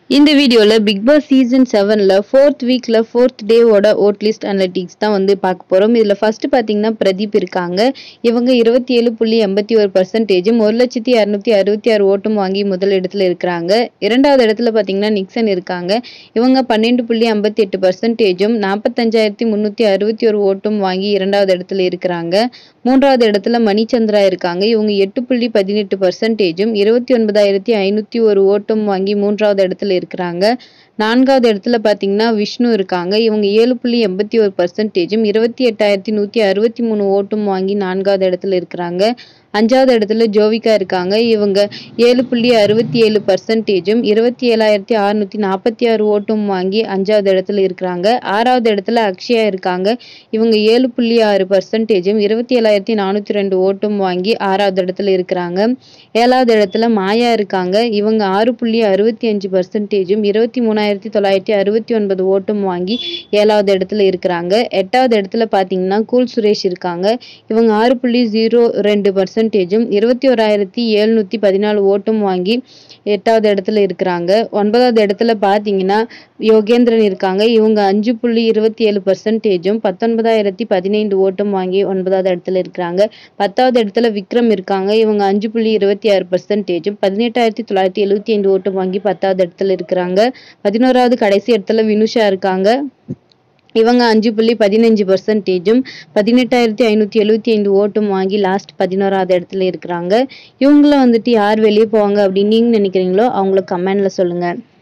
இந்த வீடியோவில் big boss season செவனில் ஃபோர்த் வீக்கில் ஃபோர்த் டேவோட ஓட் லிஸ்ட் அனலிட்டிக்ஸ் தான் வந்து பார்க்க போகிறோம் இதில் ஃபர்ஸ்ட் பார்த்தீங்கன்னா பிரதீப் இருக்காங்க இவங்க இருபத்தி ஏழு புள்ளி எண்பத்தி ஒரு பர்சன்டேஜும் ஒரு லட்சத்தி இரநூத்தி அறுபத்தி ஆறு ஓட்டும் வாங்கி முதல் இடத்துல இருக்கிறாங்க இரண்டாவது இடத்துல பார்த்தீங்கன்னா நிக்சன் இருக்காங்க இவங்க பன்னெண்டு புள்ளி ஐம்பத்தி எட்டு பர்சன்டேஜும் நாற்பத்தஞ்சாயிரத்தி முந்நூற்றி அறுபத்தி ஒரு ஓட்டும் வாங்கி இரண்டாவது இடத்துல இருக்கிறாங்க மூன்றாவது இடத்துல மணிச்சந்திரா இருக்காங்க இவங்க எட்டு புள்ளி பதினெட்டு பர்சன்டேஜும் இருபத்தி ஒன்பதாயிரத்தி ஐநூற்றி ஒரு ஓட்டும் வாங்கி மூன்றாவது இடத்துல இருக்கிறாங்க நான்காவது இடத்துல பார்த்தீங்கன்னா விஷ்ணு இருக்காங்க இவங்க ஏழு புள்ளி எண்பத்தி ஒரு பர்சன்டேஜும் இருபத்தி எட்டாயிரத்தி நூற்றி அறுபத்தி மூணு ஓட்டும் வாங்கி நான்காவது இடத்துல இருக்கிறாங்க அஞ்சாவது இடத்துல ஜோவிகா இருக்காங்க இவங்க ஏழு புள்ளி அறுபத்தி ஏழு பர்சன்டேஜும் இருபத்தி ஏழாயிரத்தி அறுநூத்தி நாற்பத்தி ஆறு ஓட்டும் வாங்கி அஞ்சாவது இடத்துல இருக்கிறாங்க ஆறாவது இடத்துல அக்ஷயா இருக்காங்க இவங்க ஏழு புள்ளி ஆறு பர்சன்டேஜும் இருபத்தி ஏழாயிரத்தி நானூற்றி ரெண்டு ஓட்டும் வாங்கி ஆறாவது இடத்துல இருக்கிறாங்க ஏழாவது இடத்துல மாயா இருக்காங்க இவங்க ஆறு புள்ளி அறுபத்தி அஞ்சு பர்சன்டேஜும் இருபத்தி மூணாயிரத்தி தொள்ளாயிரத்தி அறுபத்தி ஒன்பது ஓட்டும் வாங்கி ஏழாவது இடத்துல இருக்கிறாங்க எட்டாவது இடத்துல பார்த்தீங்கன்னா கூல் சுரேஷ் இருக்காங்க இவங்க ஆறு புள்ளி ஜீரோ ரெண்டு பர்சன்டேஜும் இருபத்தி ஓராயிரத்தி எழுநூற்றி பதினாலு ஓட்டும் வாங்கி எட்டாவது இடத்துல இருக்கிறாங்க ஒன்பதாவது இடத்துல பார்த்தீங்கன்னா யோகேந்திரன் இருக்காங்க இவங்க அஞ்சு புள்ளி இருபத்தி ஏழு பர்சன்டேஜும் பத்தொன்பதாயிரத்தி பதினைந்து ஓட்டும் வாங்கி ஒன்பதாவது இடத்துல இருக்கிறாங்க பத்தாவது இடத்துல விக்ரம் இருக்காங்க இவங்க அஞ்சு புள்ளி இருபத்தி ஆறு பர்சன்டேஜும் பதினெட்டாயிரத்தி தொள்ளாயிரத்தி எழுபத்தி ஐந்து ஓட்டும் வாங்கி பத்தாவது இடத்துல இருக்கிறாங்க பதினோராவது கடைசி இடத்துல வினுஷா இருக்காங்க இவங்க அஞ்சு புள்ளி பதினஞ்சு பர்சன்டேஜும் பதினெட்டாயிரத்தி ஐநூற்றி எழுபத்தி ஐந்து ஓட்டும் வாங்கி லாஸ்ட் பதினோராவது இடத்துல இருக்கிறாங்க இவங்கள வந்துட்டு யார் வெளியே போவாங்க அப்படின்னு நீங்கள் நினைக்கிறீங்களோ அவங்கள கமெண்ட்ல சொல்லுங்கள்